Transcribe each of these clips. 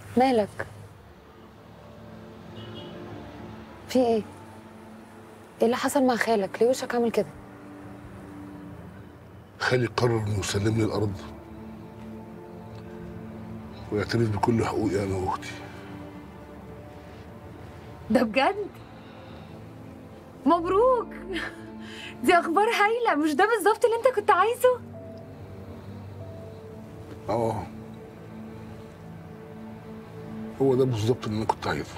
مالك في ايه ايه اللي حصل مع خالك ليه وشك عامل كده خالي قرر انه يسلمني الارض ويعترف بكل حقوقي انا واختي ده بجد مبروك دي اخبار هايله مش ده بالظبط اللي انت كنت عايزه اه هو ده بالظبط اللي انا كنت عايزه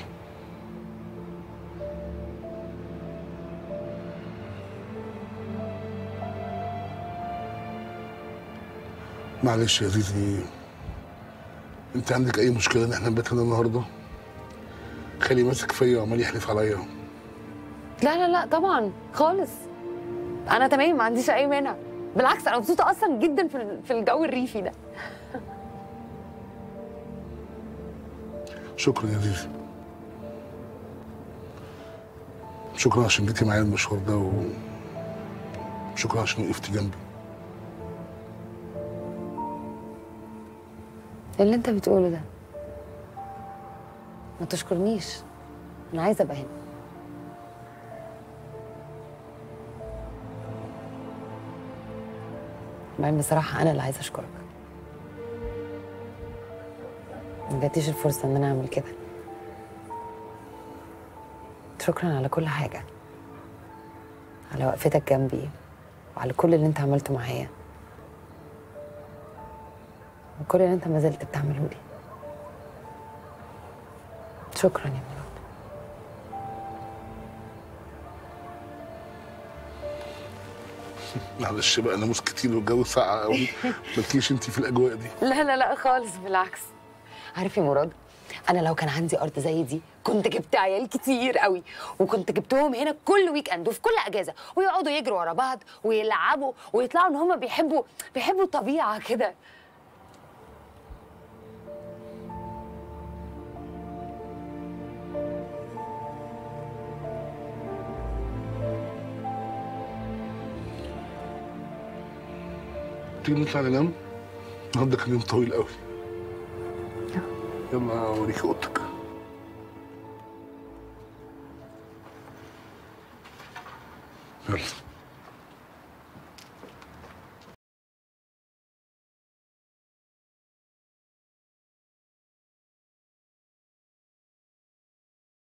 معلش يا زيزي انت عندك اي مشكله ان احنا نبات هنا النهارده خالي ماسك فيا وعمال يحلف عليا لا لا لا طبعا خالص انا تمام ما عنديش اي مانع بالعكس انا مبسوطه اصلا جدا في ال- في الجو الريفي ده شكرا يا زيزي شكرا عشان جيتي معايا المشوار ده وشكرا عشان وقفتي جنبي إيه اللي انت بتقوله ده ما تشكرنيش انا عايزه ابقى هنا بعدين بصراحه انا اللي عايزه اشكرك ما جاتليش الفرصه ان انا اعمل كده شكرا على كل حاجه على وقفتك جنبي وعلى كل اللي انت عملته معايا وكل اللي انت ما زلت بتعمله لي شكرا يا مراد معلش بقى ناموس كتير والجو ساقع قوي مالكيش انت في الاجواء دي لا لا لا خالص بالعكس عارف يا مراد انا لو كان عندي ارض زي دي كنت جبت عيال كتير قوي وكنت جبتهم هنا كل ويك اند وفي كل اجازه ويقعدوا يجروا ورا بعض ويلعبوا ويطلعوا ان هم بيحبوا بيحبوا الطبيعه كده تيجي نطلع ننام النهارده كان يوم طويل قوي يلا اوريكي اوضتك يلا